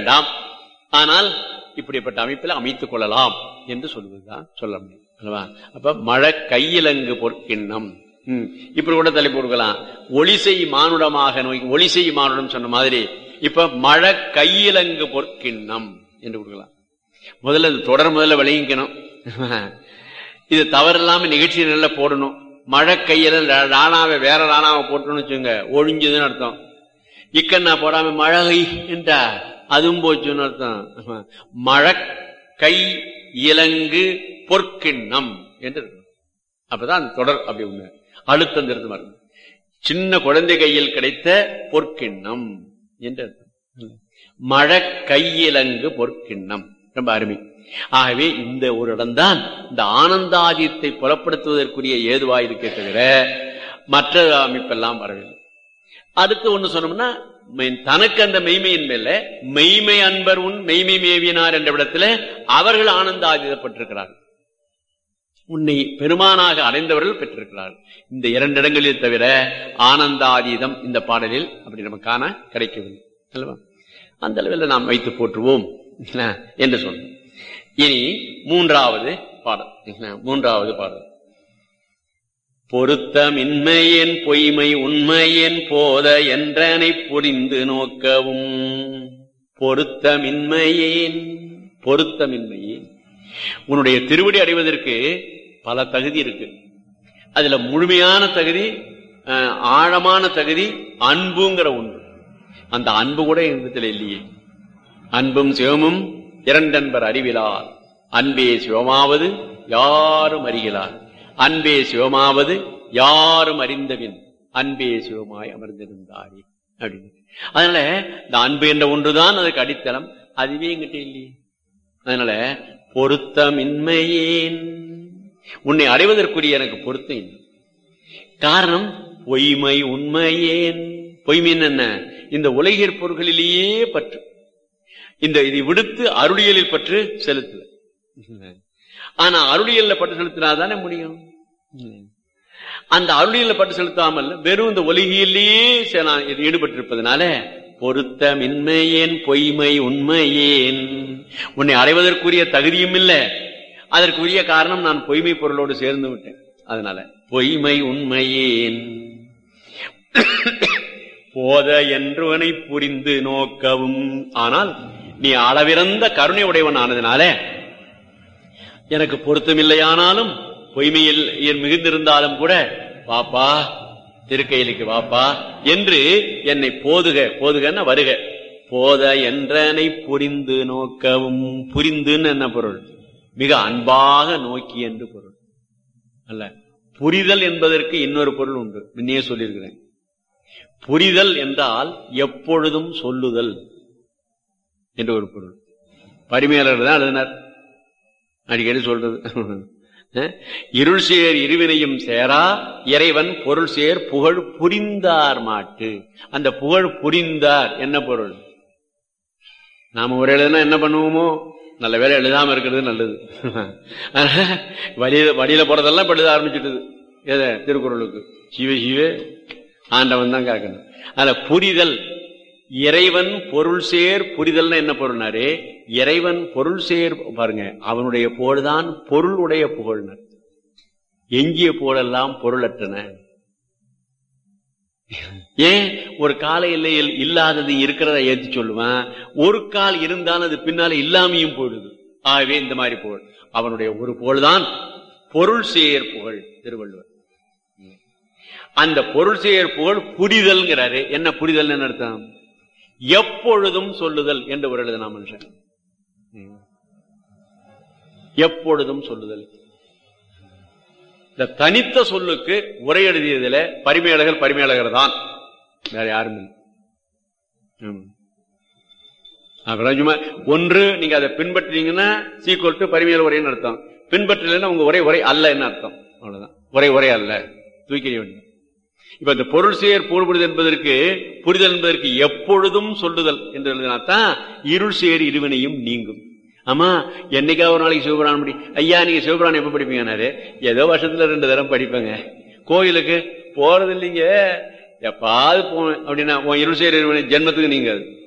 வேண்டாம் ஆனால் இப்படிப்பட்ட அமைப்பில் அமைத்துக் கொள்ளலாம் என்று சொல்வதுதான் சொல்ல முடியும் அல்லவா அப்ப மழை கையிலங்கு பொற்கிண்ணம் ம், இப்படி கூட தலைப்பு கொடுக்கலாம் ஒளிசை மானுடமாக நோய் ஒளிசை மானுடம் சொன்ன மாதிரி இப்ப மழை கையிலங்கு பொற்கிண்ணம் என்று கொடுக்கலாம் முதல்ல இது தொடர் முதல்ல விளங்கிக்கணும் இது தவறில்லாம நிகழ்ச்சி நல்லா போடணும் மழை கையில ரா- ராணாவை வேற ராணாவை போட்டோம்னு வச்சுங்க ஒழிஞ்சதுன்னு அர்த்தம் இக்கண்ணா போடாம மழை என்றா அதுவும் போச்சுன்னு அர்த்தம் மழை கை இலங்கு பொற்கிண்ணம் என்று இருக்கணும் அப்பதான் அந்த தொடர் அப்படி ஒண்ணு அழுத்தம் திருத்தம் வரும் சின்ன குழந்தை கையில் கிடைத்த பொற்கிண்ணம் என்று அர்த்தம் மழை கையிலங்கு பொற்கிண்ணம் ரொம்ப அருமை ஆகவே இந்த ஒரு இடம்தான் இந்த ஆனந்தாதியத்தை புலப்படுத்துவதற்குரிய ஏதுவாயிருக்கே தவிர மற்ற அமைப்பெல்லாம் வரவில்லை அடுத்து ஒண்ணு சொன்னோம்னா மெய்- தனக்கு அந்த மெய்மையின் மேல மெய்மை அன்பர் உன் மெய்மை மேவினார் என்ற இடத்துல அவர்கள் ஆனந்தாதிதப்பட்டிருக்கிறார்கள் உன்னை பெருமானாக அடைந்தவர்கள் பெற்றிருக்கிறார்கள் இந்த இரண்டு இடங்களில் தவிர ஆனந்தாதீதம் இந்த பாடலில் அப்படி நம்ம காண கிடைக்கவில்லை அல்லவா அந்த அளவில் நாம் வைத்து போற்றுவோம் என்ன, என்று சொன்னோம் இனி மூன்றாவது பாடல் என்ன, மூன்றாவது பாடல் பொருத்தமின்மையேன் பொய்மை உண்மையேன் போத என்றனை புரிந்து நோக்கவும் பொருத்தமின்மையேன் பொருத்தமின்மையேன் உன்னுடைய திருவடி அடைவதற்கு பல தகுதி இருக்கு அதுல முழுமையான தகுதி அஹ், ஆழமான தகுதி அன்புங்கிற ஒன்று அந்த அன்பு கூட இடத்துல இல்லையே அன்பும் சிவமும் இரண்டன்பர் அறிவிலார் அன்பே சிவமாவது யாரும் அறிகிறார் அன்பே சிவமாவது யாரும் அறிந்தபின் அன்பே சிவமாய் அமர்ந்திருந்தாரே அப்படின்னு அதனால இந்த அன்பு என்ற ஒன்றுதான் அதுக்கு அடித்தளம் அதுவே எங்கிட்ட இல்லையே அதனால பொருத்தமின்மையேன் உன்னை அடைவதற்குரிய எனக்கு பொருத்தம் இல்லை காரணம் பொய்மை உண்மையேன் பொய்மைன்னு என்ன இந்த உலகியற் பொருள்களிலேயே பற்று இந்த இதை விடுத்து அருளியலில் பற்று செலுத்து ஆனா அருளியல்ல பட்டு செலுத்தினாதானே முடியும் அந்த அருளியல்ல பட்டு செலுத்தாமல் வெறும் இந்த ஒலிகியிலேயே சே- நான் இது ஈடுபட்டிருப்பதனால பொருத்தமின்மையேன் பொய்மை உண்மையேன் உன்னை அடைவதற்குரிய தகுதியும் இல்லை அதற்குரிய காரணம் நான் பொய்மை பொருளோடு சேர்ந்து விட்டேன் அதனால பொய்மை உண்மையேன் போத என்றுவனை புரிந்து நோக்கவும் ஆனால் நீ அளவிறந்த கருணை உடையவன் ஆனதுனால எனக்கு பொருத்தமில்லையானாலும் பொய்மையில் என் மிகுந்திருந்தாலும் கூட வாப்பா திருக்கையிலுக்கு வாப்பா என்று என்னை போதுக போதுகன்னா வருக போத என்றனை புரிந்து நோக்கவும் புரிந்துன்னு என்ன பொருள் மிக அன்பாக நோக்கி என்று பொருள் அல்ல புரிதல் என்பதற்கு இன்னொரு பொருள் உண்டு முன்னே சொல்லியிருக்கிறேன் புரிதல் என்றால் எப்பொழுதும் சொல்லுதல் என்று ஒரு பொருள் பரிமையாளர் தான் எழுதினார் அடிக்கடி சொல்றது அஹ், இருள் சேர் இருவினையும் சேரா இறைவன் பொருள் சேர் புகழ் புரிந்தார் மாட்டு அந்த புகழ் புரிந்தார் என்ன பொருள் நாம ஒரு எழுதுனா என்ன பண்ணுவோமோ நல்ல வேலை எழுதாம இருக்கிறது நல்லது வழியில வழியில போறதெல்லாம் இப்ப எழுத ஆரம்பிச்சுட்டுது எதை திருக்குறளுக்கு சிவ சிவ ஆண்டவன் தான் கேட்கணும் அதுல புரிதல் இறைவன் பொருள் சேர் புரிதல்னா என்ன பொருள்னாரு இறைவன் பொருள் சேர் பாருங்க அவனுடைய புகழ்தான் பொருள் உடைய புகழ்னர் எஞ்சிய புகழெல்லாம் பொருளற்றன ஏன் ஒரு கால எல்லையில் இல்லாதது இருக்கிறத ஏத்தி சொல்லுவேன் ஒரு கால் இருந்தாலும் அது பின்னால இல்லாமையும் போயிடுது ஆகவே இந்த மாதிரி புகழ் அவனுடைய ஒரு புகழ்தான் பொருள் சேர் புகழ் திருவள்ளுவர் அந்த பொருள் சேர் புகழ் புரிதல்ங்கிறாரு என்ன புரிதல் அர்த்தம் எப்பொழுதும் சொல்லுதல் என்று ஒரு எழுதினா மனுஷன் எப்பொழுதும் சொல்லுதல் இந்த தனித்த சொல்லுக்கு உரை எழுதியதுல பரிமையாளர்கள் பரிமையாளர்கள் தான் வேற யாரும் இல்லை ஆமா. அப்புறம் சும்மா ஒன்று நீங்க அதை பின்பற்றீங்கன்னா சீக்குவல் டு பரிமையாளர் உரைன்னு அர்த்தம் பின்பற்றலைன்னா உங்க உரை உரை அல்ல என்ன அர்த்தம் அவ்வளவுதான் உரை உரை அல்ல தூக்கிட வேண்டியது இப்ப இந்த பொருள் சேர் போடுபடுது என்பதற்கு புரிதல் என்பதற்கு எப்பொழுதும் சொல்லுதல் என்று எழுதினாத்தான் இருள் சேர் இருவினையும் நீங்கும் ஆமா என்னைக்கா ஒரு நாளைக்கு சிவபுராணம் படி ஐயா நீங்க சிவபுராணம் எப்ப படிப்பீங்கன்னாரு ஏதோ வருஷத்துல ரெண்டு தரம் படிப்பேங்க கோயிலுக்கு போறது இல்லைங்க எப்பாவது போவேன் அப்படின்னா உன் இருள் சேர் இருவினை ஜென்மத்துக்கு நீங்க அது